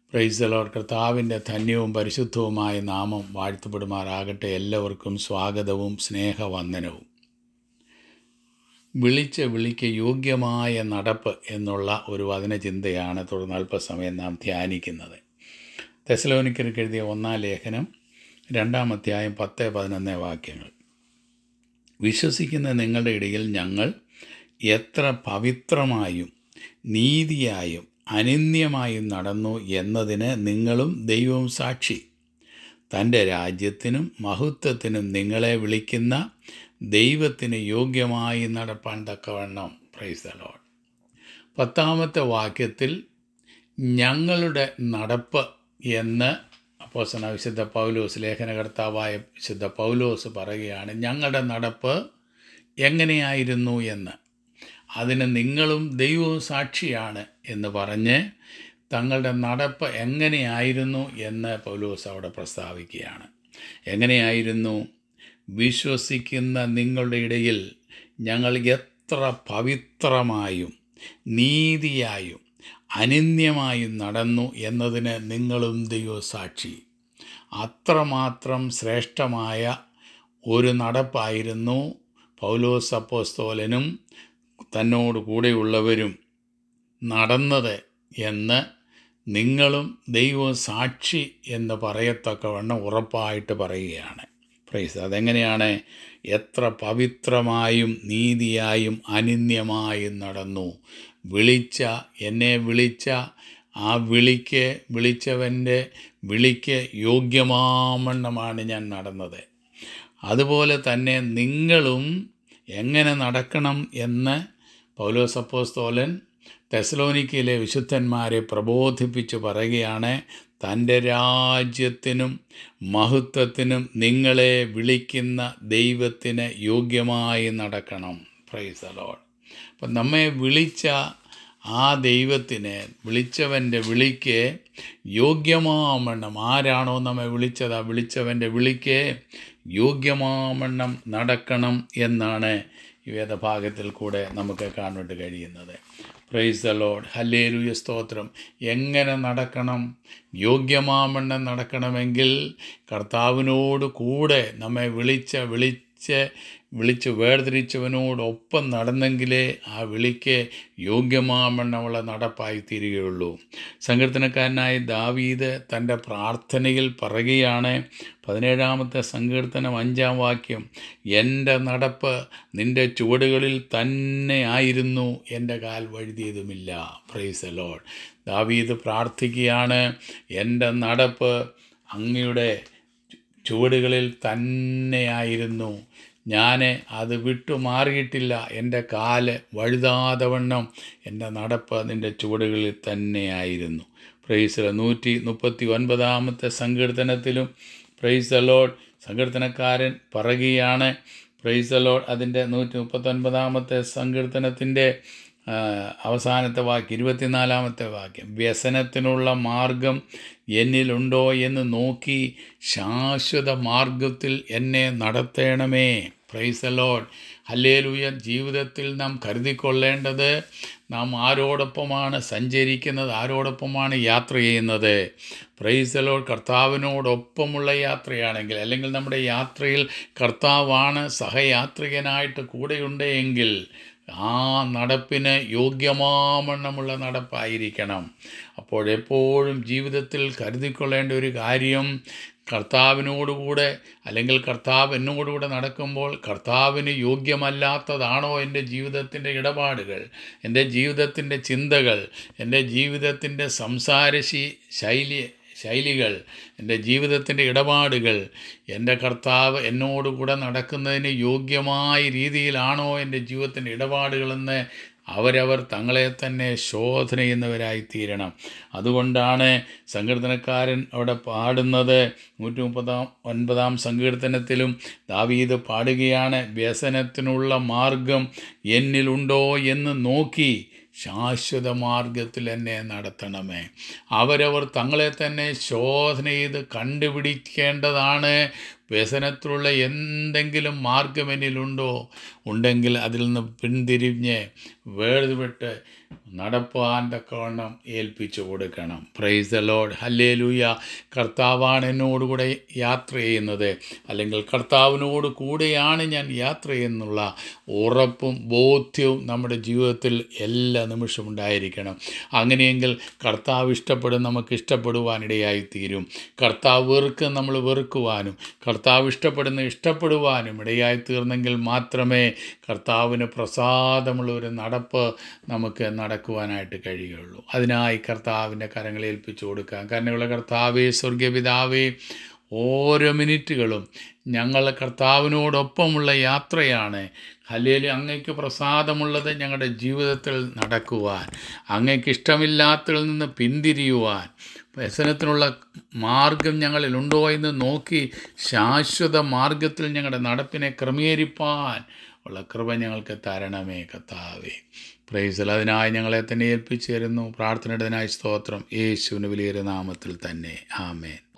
പ്രൈസലോർ കർത്താവിൻ്റെ ധന്യവും പരിശുദ്ധവുമായ നാമം വാഴ്ത്തപ്പെടുമാറാകട്ടെ എല്ലാവർക്കും സ്വാഗതവും സ്നേഹവന്ദനവും വിളിച്ച വിളിക്ക് യോഗ്യമായ നടപ്പ് എന്നുള്ള ഒരു വചനചിന്തയാണ് തുടർന്ന് അല്പസമയം നാം ധ്യാനിക്കുന്നത് തെസലോനിക്കർക്ക് എഴുതിയ ഒന്നാം ലേഖനം രണ്ടാം അധ്യായം പത്ത് പതിനൊന്ന് വാക്യങ്ങൾ വിശ്വസിക്കുന്ന നിങ്ങളുടെ ഇടയിൽ ഞങ്ങൾ എത്ര പവിത്രമായും നീതിയായും അനിന്യമായും നടന്നു എന്നതിന് നിങ്ങളും ദൈവവും സാക്ഷി തൻ്റെ രാജ്യത്തിനും മഹത്വത്തിനും നിങ്ങളെ വിളിക്കുന്ന ദൈവത്തിന് യോഗ്യമായി നടപ്പാൻ തക്കവണ്ണം പ്രൈസ് ദ ലോഡ് പത്താമത്തെ വാക്യത്തിൽ ഞങ്ങളുടെ നടപ്പ് എന്ന് അപ്പോസന വിശുദ്ധ പൗലോസ് ലേഖനകർത്താവായ വിശുദ്ധ പൗലോസ് പറയുകയാണ് ഞങ്ങളുടെ നടപ്പ് എങ്ങനെയായിരുന്നു എന്ന് അതിന് നിങ്ങളും ദൈവവും സാക്ഷിയാണ് എന്ന് പറഞ്ഞ് തങ്ങളുടെ നടപ്പ് എങ്ങനെയായിരുന്നു എന്ന് പൗലോസ് അവിടെ പ്രസ്താവിക്കുകയാണ് എങ്ങനെയായിരുന്നു വിശ്വസിക്കുന്ന നിങ്ങളുടെ ഇടയിൽ ഞങ്ങൾ എത്ര പവിത്രമായും നീതിയായും അനിന്യമായും നടന്നു എന്നതിന് നിങ്ങളും ദൈവസാക്ഷി അത്രമാത്രം ശ്രേഷ്ഠമായ ഒരു നടപ്പായിരുന്നു പൗലോസ് അപ്പോസ്തോലനും തന്നോട് കൂടെയുള്ളവരും നടന്നത് എന്ന് നിങ്ങളും ദൈവവും സാക്ഷി എന്ന് പറയത്തക്കവണ്ണം ഉറപ്പായിട്ട് പറയുകയാണ് പ്രൈസ് അതെങ്ങനെയാണ് എത്ര പവിത്രമായും നീതിയായും അനിന്യമായും നടന്നു വിളിച്ച എന്നെ വിളിച്ച ആ വിളിക്ക് വിളിച്ചവൻ്റെ വിളിക്ക് യോഗ്യമാമണ്ണമാണ് ഞാൻ നടന്നത് അതുപോലെ തന്നെ നിങ്ങളും എങ്ങനെ നടക്കണം എന്ന് പൗലോസപ്പോസ്തോലൻ തെസലോനിക്കയിലെ വിശുദ്ധന്മാരെ പ്രബോധിപ്പിച്ച് പറയുകയാണ് തൻ്റെ രാജ്യത്തിനും മഹത്വത്തിനും നിങ്ങളെ വിളിക്കുന്ന ദൈവത്തിന് യോഗ്യമായി നടക്കണം പ്രൈസ് അലോഡ് അപ്പം നമ്മെ വിളിച്ച ആ ദൈവത്തിന് വിളിച്ചവൻ്റെ വിളിക്ക് യോഗ്യമാവണ്ണം ആരാണോ നമ്മെ വിളിച്ചത് ആ വിളിച്ചവൻ്റെ വിളിക്ക് യോഗ്യമാവണ്ണം നടക്കണം എന്നാണ് ഈ വേദഭാഗത്തിൽ കൂടെ നമുക്ക് കാണുവാൻ കഴിയുന്നത് പ്രൈസ് ദ ലോഡ് ഹല്ലേലൂയ സ്തോത്രം എങ്ങനെ നടക്കണം യോഗ്യമാവണ്ണം നടക്കണമെങ്കിൽ കർത്താവിനോട് കൂടെ നമ്മെ വിളിച്ച വിളിച്ച് വിളിച്ച് വേർതിരിച്ചവനോടൊപ്പം നടന്നെങ്കിലേ ആ വിളിക്ക് യോഗ്യമാവണ്ണമുള്ള നടപ്പായി തീരുകയുള്ളൂ സങ്കീർത്തനക്കാരനായ ദാവീദ് തൻ്റെ പ്രാർത്ഥനയിൽ പറയുകയാണ് പതിനേഴാമത്തെ സങ്കീർത്തനം അഞ്ചാം വാക്യം എൻ്റെ നടപ്പ് നിൻ്റെ ചുവടുകളിൽ തന്നെ ആയിരുന്നു എൻ്റെ കാൽ വഴുതിയതുമില്ല പ്രൈസ് ലോഡ് ദാവീദ് പ്രാർത്ഥിക്കുകയാണ് എൻ്റെ നടപ്പ് അങ്ങയുടെ ചുവടുകളിൽ തന്നെയായിരുന്നു ഞാൻ അത് വിട്ടു മാറിയിട്ടില്ല എൻ്റെ കാല് വഴുതാതെ വണ്ണം എൻ്റെ നടപ്പ് നിൻ്റെ ചുവടുകളിൽ തന്നെയായിരുന്നു പ്രൈസ് നൂറ്റി മുപ്പത്തി ഒൻപതാമത്തെ സങ്കീർത്തനത്തിലും പ്രൈസ് അലോഡ് സങ്കീർത്തനക്കാരൻ പറയുകയാണ് പ്രൈസ് അലോഡ് അതിൻ്റെ നൂറ്റി മുപ്പത്തൊൻപതാമത്തെ സങ്കീർത്തനത്തിൻ്റെ അവസാനത്തെ വാക്യം ഇരുപത്തിനാലാമത്തെ വാക്യം വ്യസനത്തിനുള്ള മാർഗം എന്നിലുണ്ടോ എന്ന് നോക്കി ശാശ്വത മാർഗത്തിൽ എന്നെ നടത്തേണമേ പ്രൈസ് അലോഡ് ഹല്ലേലൂയ ജീവിതത്തിൽ നാം കരുതിക്കൊള്ളേണ്ടത് നാം ആരോടൊപ്പമാണ് സഞ്ചരിക്കുന്നത് ആരോടൊപ്പമാണ് യാത്ര ചെയ്യുന്നത് പ്രൈസലോട് കർത്താവിനോടൊപ്പമുള്ള യാത്രയാണെങ്കിൽ അല്ലെങ്കിൽ നമ്മുടെ യാത്രയിൽ കർത്താവാണ് സഹയാത്രികനായിട്ട് കൂടെയുണ്ട് എങ്കിൽ ആ നടപ്പിന് യോഗ്യമാവണ്ണമുള്ള നടപ്പായിരിക്കണം അപ്പോഴെപ്പോഴും ജീവിതത്തിൽ കരുതിക്കൊള്ളേണ്ട ഒരു കാര്യം കർത്താവിനോടുകൂടെ അല്ലെങ്കിൽ കർത്താവ് എന്നോടുകൂടെ നടക്കുമ്പോൾ കർത്താവിന് യോഗ്യമല്ലാത്തതാണോ എൻ്റെ ജീവിതത്തിൻ്റെ ഇടപാടുകൾ എൻ്റെ ജീവിതത്തിൻ്റെ ചിന്തകൾ എൻ്റെ ജീവിതത്തിൻ്റെ സംസാര ശൈലി ശൈലികൾ എൻ്റെ ജീവിതത്തിൻ്റെ ഇടപാടുകൾ എൻ്റെ കർത്താവ് എന്നോടുകൂടെ നടക്കുന്നതിന് യോഗ്യമായ രീതിയിലാണോ എൻ്റെ ജീവിതത്തിൻ്റെ ഇടപാടുകളെന്ന് അവരവർ തങ്ങളെ തന്നെ ശോധന ചെയ്യുന്നവരായി തീരണം അതുകൊണ്ടാണ് സങ്കീർത്തനക്കാരൻ അവിടെ പാടുന്നത് നൂറ്റി മുപ്പതാം ഒൻപതാം സങ്കീർത്തനത്തിലും ദാവീദ് പാടുകയാണ് വ്യസനത്തിനുള്ള മാർഗം എന്നിലുണ്ടോ എന്ന് നോക്കി ശാശ്വത മാർഗത്തിൽ എന്നെ നടത്തണമേ അവരവർ തങ്ങളെ തന്നെ ശോധന ചെയ്ത് കണ്ടുപിടിക്കേണ്ടതാണ് വ്യസനത്തിലുള്ള എന്തെങ്കിലും മാർഗം എന്നിലുണ്ടോ ഉണ്ടെങ്കിൽ അതിൽ നിന്ന് പിന്തിരിഞ്ഞ് വേർതിവിട്ട് നടപ്പാൻ തക്കവണ്ണം ഏൽപ്പിച്ചു കൊടുക്കണം പ്രൈസ് ദ ലോഡ് ഹല്ലേ ലൂയ കർത്താവാണ് എന്നോടുകൂടെ യാത്ര ചെയ്യുന്നത് അല്ലെങ്കിൽ കർത്താവിനോട് കൂടെയാണ് ഞാൻ യാത്ര ചെയ്യുന്നുള്ള ഉറപ്പും ബോധ്യവും നമ്മുടെ ജീവിതത്തിൽ എല്ലാ നിമിഷവും ഉണ്ടായിരിക്കണം അങ്ങനെയെങ്കിൽ കർത്താവ് ഇഷ്ടപ്പെടും നമുക്ക് ഇഷ്ടപ്പെടുവാനിടയായി തീരും കർത്താവ് വെറുക്കും നമ്മൾ വെറുക്കുവാനും കർത്താവ് ഇഷ്ടപ്പെടുന്ന ഇഷ്ടപ്പെടുവാനും ഇടയായി തീർന്നെങ്കിൽ മാത്രമേ കർത്താവിന് പ്രസാദമുള്ള ഒരു നടപ്പ് നമുക്ക് നടക്കുവാനായിട്ട് കഴിയുള്ളൂ അതിനായി കർത്താവിൻ്റെ കരങ്ങളിൽ ഏൽപ്പിച്ചു കൊടുക്കാം കരുണയുള്ള കർത്താവേ സ്വർഗപിതാവേ ഓരോ മിനിറ്റുകളും ഞങ്ങൾ കർത്താവിനോടൊപ്പമുള്ള യാത്രയാണ് അല്ലെങ്കിൽ അങ്ങയ്ക്ക് പ്രസാദമുള്ളത് ഞങ്ങളുടെ ജീവിതത്തിൽ നടക്കുവാൻ അങ്ങയ്ക്ക് ഇഷ്ടമില്ലാത്തതിൽ നിന്ന് പിന്തിരിയുവാൻ വ്യസനത്തിനുള്ള മാർഗം ഞങ്ങളിലുണ്ടോ എന്ന് നോക്കി ശാശ്വത മാർഗത്തിൽ ഞങ്ങളുടെ നടപ്പിനെ ക്രമീകരിപ്പാൻ ഉള്ള കൃപ ഞങ്ങൾക്ക് തരണമേ കർത്താവേ പ്രൈസൽ അതിനായി ഞങ്ങളെ തന്നെ ഏൽപ്പിച്ചു തരുന്നു പ്രാർത്ഥനയുടേതിനായി സ്തോത്രം യേശുവിന് വലിയൊരു നാമത്തിൽ തന്നെ ആമേൻ